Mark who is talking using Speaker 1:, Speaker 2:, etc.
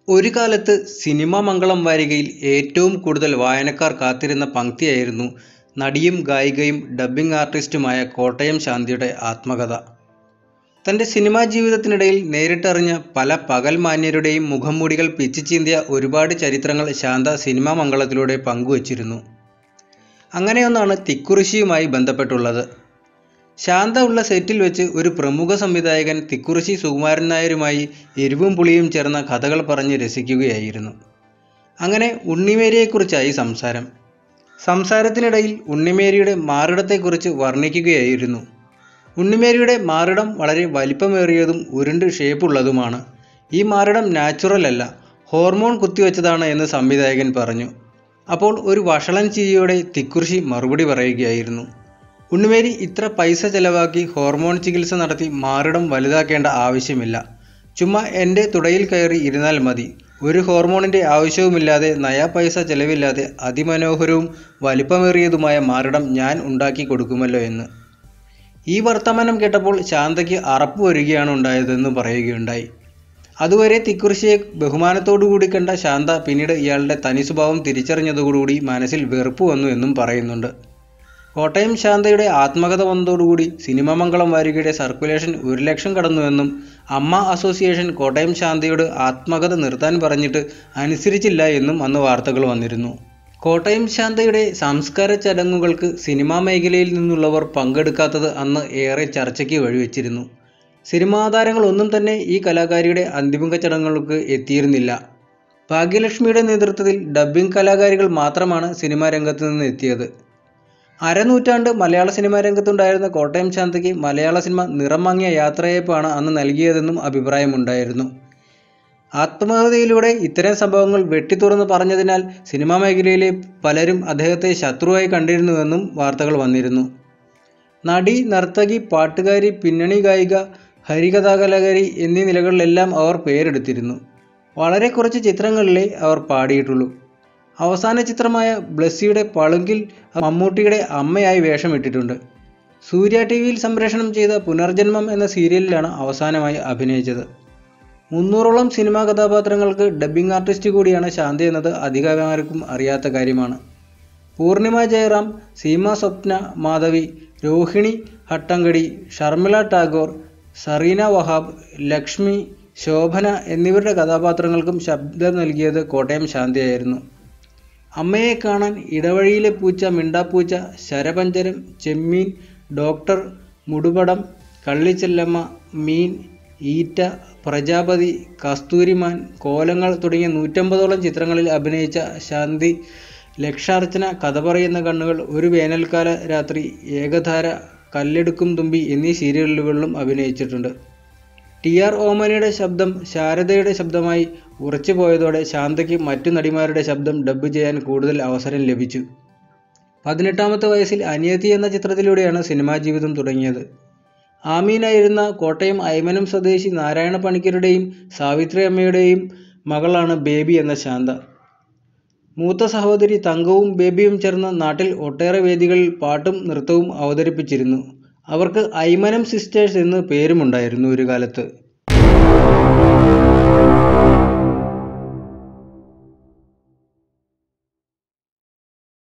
Speaker 1: ഒരു കാലത്ത് സിനിമാ മംഗളം വാരികയിൽ ഏറ്റവും കൂടുതൽ വായനക്കാർ കാത്തിരുന്ന പംക്തിയായിരുന്നു നടിയും ഗായികയും ഡബ്ബിംഗ് ആർട്ടിസ്റ്റുമായ കോട്ടയം ശാന്തിയുടെ ആത്മകഥ. തന്റെ സിനിമാ ജീവിതത്തിനിടയിൽ നേരിട്ടറിഞ്ഞ പല പകൽമാന്യരുടെയും മുഖംമൂടികൾ പിച്ചിച്ചീന്തിയ ഒരുപാട് ചരിത്രങ്ങൾ ശാന്ത സിനിമാ മംഗളത്തിലൂടെ പങ്കുവച്ചിരുന്നു. അങ്ങനെയൊന്നാണ് തിക്കുറിശ്ശിയുമായി ബന്ധപ്പെട്ടുള്ളത്. ശാന്ത ഉള്ള സെറ്റിൽ വെച്ച് ഒരു പ്രമുഖ സംവിധായകൻ തിക്കുറിശ്ശി സുകുമാരൻ നായരുമായി എരിവും പുളിയും ചേർന്ന കഥകൾ പറഞ്ഞ് രസിക്കുകയായിരുന്നു. അങ്ങനെ ഉണ്ണിമേരിയെക്കുറിച്ചായി സംസാരം. സംസാരത്തിനിടയിൽ ഉണ്ണിമേരിയുടെ മാറിടത്തെക്കുറിച്ച് വർണ്ണിക്കുകയായിരുന്നു. ഉണ്ണിമേരിയുടെ മാറിടം വളരെ വലിപ്പമേറിയതും ഉരുണ്ട് ഷേപ്പുള്ളതുമാണ്. ഈ മാറിടം നാച്ചുറൽ അല്ല, ഹോർമോൺ കുത്തിവച്ചതാണ് എന്ന് സംവിധായകൻ പറഞ്ഞു. അപ്പോൾ ഒരു വഷളൻ ചിരിയോടെ തിക്കുറിശ്ശി മറുപടി പറയുകയായിരുന്നു. ഉണ്ണിമേരി ഇത്ര പൈസ ചെലവാക്കി ഹോർമോൺ ചികിത്സ നടത്തി മാറിടം വലുതാക്കേണ്ട ആവശ്യമില്ല. ചുമ്മാ എന്റെ തുടയിൽ കയറി ഇരുന്നാൽ മതി. ഒരു ഹോർമോണിന്റെ ആവശ്യവുമില്ലാതെ നയാപൈസ ചെലവില്ലാതെ അതിമനോഹരവും വലിപ്പമേറിയതുമായ മാറിടം ഞാൻ ഉണ്ടാക്കി കൊടുക്കുമല്ലോ എന്ന്. ഈ വർത്തമാനം കേട്ടപ്പോൾ ശാന്തയ്ക്ക് അറപ്പ് വരികയാണ് ഉണ്ടായതെന്ന് പറയുകയുണ്ടായി. അതുവരെ തിക്കുറിശ്ശിയെ ബഹുമാനത്തോടുകൂടി കണ്ട ശാന്ത പിന്നീട് ഇയാളുടെ തനിസ്വഭാവം തിരിച്ചറിഞ്ഞതോടുകൂടി മനസ്സിൽ വെറുപ്പ് വന്നു എന്നും പറയുന്നുണ്ട്. കോട്ടയം ശാന്തയുടെ ആത്മകഥ വന്നതോടുകൂടി സിനിമാ മംഗളം വാരികയുടെ സർക്കുലേഷൻ ഒരു ലക്ഷം കടന്നുവെന്നും അമ്മ അസോസിയേഷൻ കോട്ടയം ശാന്തയോട് ആത്മകഥ നിർത്താൻ പറഞ്ഞിട്ട് അനുസരിച്ചില്ല എന്നും അന്ന് വാർത്തകൾ വന്നിരുന്നു. കോട്ടയം ശാന്തയുടെ സംസ്കാര ചടങ്ങുകൾക്ക് സിനിമാ മേഖലയിൽ നിന്നുള്ളവർ പങ്കെടുക്കാത്തത് അന്ന് ഏറെ ചർച്ചയ്ക്ക് വഴിവെച്ചിരുന്നു. സിനിമാ താരങ്ങളൊന്നും തന്നെ ഈ കലാകാരിയുടെ അന്തിമ ചടങ്ങുകൾക്ക് എത്തിയിരുന്നില്ല. ഭാഗ്യലക്ഷ്മിയുടെ നേതൃത്വത്തിൽ ഡബ്ബിംഗ് കലാകാരികൾ മാത്രമാണ് സിനിമാ രംഗത്ത് നിന്ന് എത്തിയത്. അരനൂറ്റാണ്ട് മലയാള സിനിമാ രംഗത്തുണ്ടായിരുന്ന കോട്ടയം ശാന്തയ്ക്ക് മലയാള സിനിമ നിറം മങ്ങിയ യാത്രയയപ്പാണ് അന്ന് നൽകിയതെന്നും അഭിപ്രായമുണ്ടായിരുന്നു. ആത്മകഥയിലൂടെ ഇത്തരം സംഭവങ്ങൾ വെട്ടിത്തുറന്ന് പറഞ്ഞതിനാൽ സിനിമാ മേഖലയിലെ പലരും അദ്ദേഹത്തെ ശത്രുവായി കണ്ടിരുന്നുവെന്നും വാർത്തകൾ വന്നിരുന്നു. നടി, നർത്തകി, പാട്ടുകാരി, പിന്നണി ഗായിക, ഹരികഥാകലാകാരി എന്നീ നിലകളിലെല്ലാം അവർ പേരെടുത്തിരുന്നു. വളരെ കുറച്ച് ചിത്രങ്ങളിലേ അവർ പാടിയിട്ടുള്ളൂ. അവസാന ചിത്രമായ ബ്ലസ്സിയുടെ പളുങ്കിൽ മമ്മൂട്ടിയുടെ അമ്മയായി വേഷമിട്ടിട്ടുണ്ട്. സൂര്യ ടിവിയിൽ സംപ്രേഷണം ചെയ്ത പുനർജന്മം എന്ന സീരിയലിലാണ് അവസാനമായി അഭിനയിച്ചത്. മുന്നൂറോളം സിനിമാ കഥാപാത്രങ്ങൾക്ക് ഡബ്ബിംഗ് ആർട്ടിസ്റ്റ് കൂടിയാണ് ശാന്തയെന്നത് അധികമാർക്കും അറിയാത്ത കാര്യമാണ്. പൂർണിമ ജയറാം, സീമ സ്വപ്ന മാധവി, രോഹിണി ഹട്ടങ്കടി, ഷർമിള ടാഗോർ, സറീന വഹാബ്, ലക്ഷ്മി, ശോഭന എന്നിവരുടെ കഥാപാത്രങ്ങൾക്കും ശബ്ദം നൽകിയത് കോട്ടയം ശാന്തയായിരുന്നു. അമ്മയെ കാണാൻ, ഇടവഴിയിലെ പൂച്ച, മിണ്ടാപ്പൂച്ച, ശരപഞ്ചരം, ചെമ്മീൻ, ഡോക്ടർ, മൂടുപടം, കള്ളിച്ചെല്ലമ്മ, മീൻ, ഈറ്റ, പ്രജാപതി, കസ്തൂരിമാൻ, കോലങ്ങൾ തുടങ്ങിയ നൂറ്റമ്പതോളം ചിത്രങ്ങളിൽ അഭിനയിച്ച ശാന്തി ലക്ഷാർച്ചന, കഥ പറയുന്ന കണ്ണുകൾ, ഒരു വേനൽക്കാല രാത്രി, ഏകധാര, കല്ലെടുക്കും തുമ്പി എന്നീ സീരിയലുകളിലും അഭിനയിച്ചിട്ടുണ്ട്. ടി. ആർ. ഓമനയുടെ ശബ്ദം ശാരദയുടെ ശബ്ദമായി ഉറച്ചുപോയതോടെ ശാന്തയ്ക്ക് മറ്റു നടിമാരുടെ ശബ്ദം ഡബ്ബ് ചെയ്യാൻ കൂടുതൽ അവസരം ലഭിച്ചു. പതിനെട്ടാമത്തെ വയസ്സിൽ അനിയത്തി എന്ന ചിത്രത്തിലൂടെയാണ് സിനിമാ ജീവിതം തുടങ്ങിയത്. ആമീനായിരുന്ന കോട്ടയം അയ്മനം സ്വദേശി നാരായണ പണിക്കരുടെയും സാവിത്രി അമ്മയുടെയും മകളാണ് ബേബി എന്ന ശാന്ത. മൂത്ത സഹോദരി തങ്കവും ബേബിയും ചേർന്ന് നാട്ടിൽ ഒട്ടേറെ വേദികളിൽ പാട്ടും നൃത്തവും അവതരിപ്പിച്ചിരുന്നു. അവർക്ക് അയ്മനം സിസ്റ്റേഴ്സ് എന്ന് പേരുമുണ്ടായിരുന്നു ഒരു കാലത്ത്.